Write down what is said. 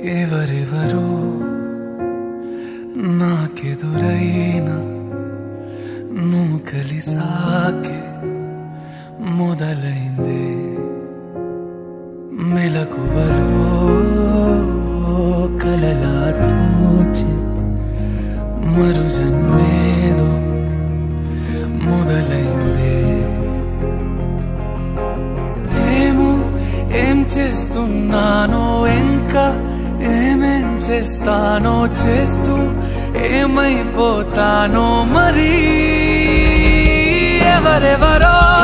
ఎవరెవరో నాకెదురైనా నువ్వు కలిసాకే మొదలైందే మెలకువలో కలలా తోచి మరు జన్మేదో మొదలైందే ఏమో ఏం చేస్తున్నానో ఇంకా ఏమేం చేస్తానో చేస్తూ ఏమైపోతానో మరి ఎవరెవరో